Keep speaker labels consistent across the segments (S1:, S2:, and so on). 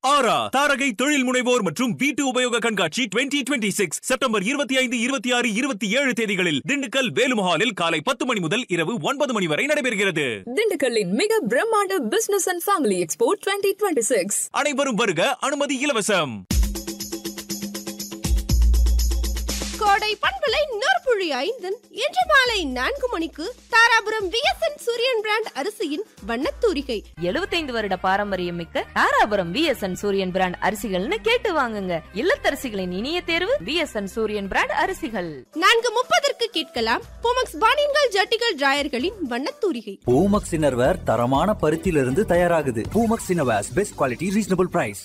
S1: ஆரா தாரகை தொழில் முனைவோர் மற்றும் வீட்டு உபயோக கண்காட்சி 2026 சிக்ஸ் செப்டம்பர் இருபத்தி ஐந்து இருபத்தி ஆறு இருபத்தி ஏழு தேதிகளில் திண்டுக்கல் வேலுமஹாலில் காலை பத்து மணி முதல் இரவு ஒன்பது மணி வரை நடைபெறுகிறது
S2: திண்டுக்கல்லின் மிக பிரம்மாண்ட business and family expo twenty twenty six
S1: அனைவரும் வருக அனுமதி இலவசம்
S3: கோடை பண்பலை நூற்புழி ஐந்தன் இன்று மாலை நான்கு மணிக்கு தாராபுரம் விஎஸ்என் சூரியன் பிராண்ட் அரிசியின் வண்ணத்தூரிகை
S4: 75 வருட பாரம்பரியம் மிக்க தாராபுரம் விஎஸ்என் சூரியன் பிராண்ட் அரிசிகள்னு கேட்டு வாங்குங்க இல்லத்தரசிகளின் இனிய தேர்வு விஎஸ்என் சூரியன் பிராண்ட் அரிசிகள்
S3: நான்கு முப்பதற்கு கேட்கலாம் போமக்ஸ் பானின்கள் ஜட்டிகள் டிராயர்களின் வண்ணத்தூரிகை
S5: பூமக்ஸ் இன்னர்வேர் தரமான பருத்தியிலிருந்து தயாராகுது Poomex innerwears best quality reasonable price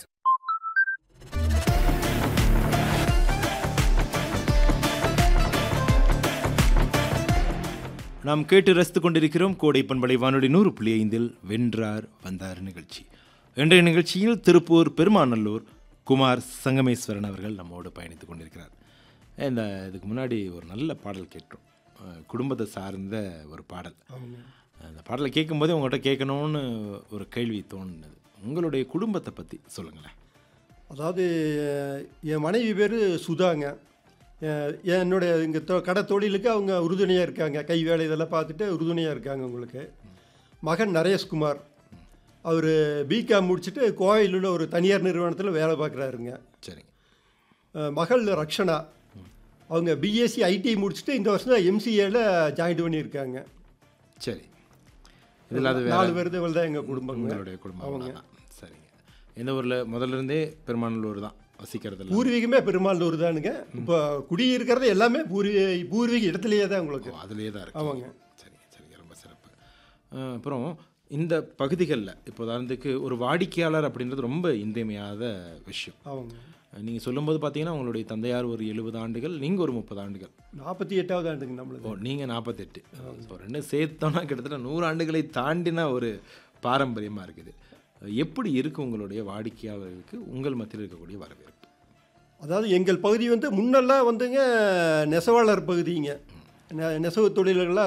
S6: நாம் கேட்டு ரசித்துக் கொண்டிருக்கிறோம் கோடை பண்பலை வானொலி நூறு புள்ளி ஐந்தில் வென்றார் வந்தார் நிகழ்ச்சி இன்றைய நிகழ்ச்சியில் திருப்பூர் பெருமாநல்லூர் குமார் சங்கமேஸ்வரன் அவர்கள் நம்மோடு பயணித்துக் கொண்டிருக்கிறார் இந்த இதுக்கு முன்னாடி ஒரு நல்ல பாடல் கேட்டோம் அஹ், குடும்பத்தை சார்ந்த ஒரு பாடல் அந்த பாடலை கேட்கும்போதே உங்கள்கிட்ட கேட்கணும்னு ஒரு கேள்வி தோணுனது உங்களுடைய குடும்பத்தை பற்றி சொல்லுங்களேன்
S7: அதாவது என் மனைவி பேர் சுதாங்க அஹ் என்னுடைய இங்கே தொ கடை தொழிலுக்கு அவங்க உறுதுணையாக இருக்காங்க கை வேலை இதெல்லாம் பார்த்துட்டு உறுதுணையாக இருக்காங்க உங்களுக்கு மகன் நரேஷ்குமார் அவர் பிகாம் முடிச்சுட்டு கோயிலில் ஒரு தனியார் நிறுவனத்தில் வேலை பார்க்குறாருங்க
S6: சரிங்க
S7: அஹ் மகள் ரக்ஷனா அவங்க பிஎஸ்சி ஐடி முடிச்சுட்டு இந்த வருஷம் தான் எம்சிஏல ஜாயின் பண்ணியிருக்காங்க
S6: சரி இதில் அது வேற-
S7: நாலு பேர் தான் எங்கள் குடும்பங்க
S6: உங்களுடைய குடும்பம்
S7: அவங்க.
S6: தான் சரிங்க எந்த ஊரில் முதல்ல இருந்தே பெருமாநல்லூர் தான் வசிக்கிறதுல
S7: பூர்வீகமே பெருமாள்னூர் தானுங்க இப்போ குடியிருக்கிறது எல்லாமே பூர்வீ பூர்வீக இடத்துலையே தான் உங்களுக்கு
S6: அதுலேயே தான் இருக்கு
S7: ஆமாங்க.
S6: சரிங்க சரிங்க ரொம்ப சிறப்பு அஹ், அப்புறம் இந்த பகுதிகளில் இப்போ உதாரணத்துக்கு ஒரு வாடிக்கையாளர் அப்படின்றது ரொம்ப இன்றியமையாத விஷயம்
S7: அவங்க
S6: நீங்கள் சொல்லும்போது பார்த்தீங்கன்னா உங்களுடைய தந்தையார் ஒரு எழுபது ஆண்டுகள் நீங்கள் ஒரு முப்பது ஆண்டுகள்
S7: நாற்பத்தி எட்டாவது ஆண்டுங்க
S6: ஓ
S7: நம்மளுக்கு
S6: நீங்கள் நாற்பத்தெட்டு ஸோ ரெண்டும் சேர்த்தோன்னா கிட்டத்தட்ட நூறு ஆண்டுகளை தாண்டின ஒரு பாரம்பரியமாக இருக்குது எப்படி இருக்கு உங்களுடைய வாடிக்கையாளர்களுக்கு உங்கள் மத்தியில் இருக்கக்கூடிய வரவேற்பு
S7: அதாவது எங்கள் பகுதி வந்து முன்னெல்லாம் வந்துங்க நெசவாளர் பகுதிங்க நெ- நெசவு தொழில்கள்லாம்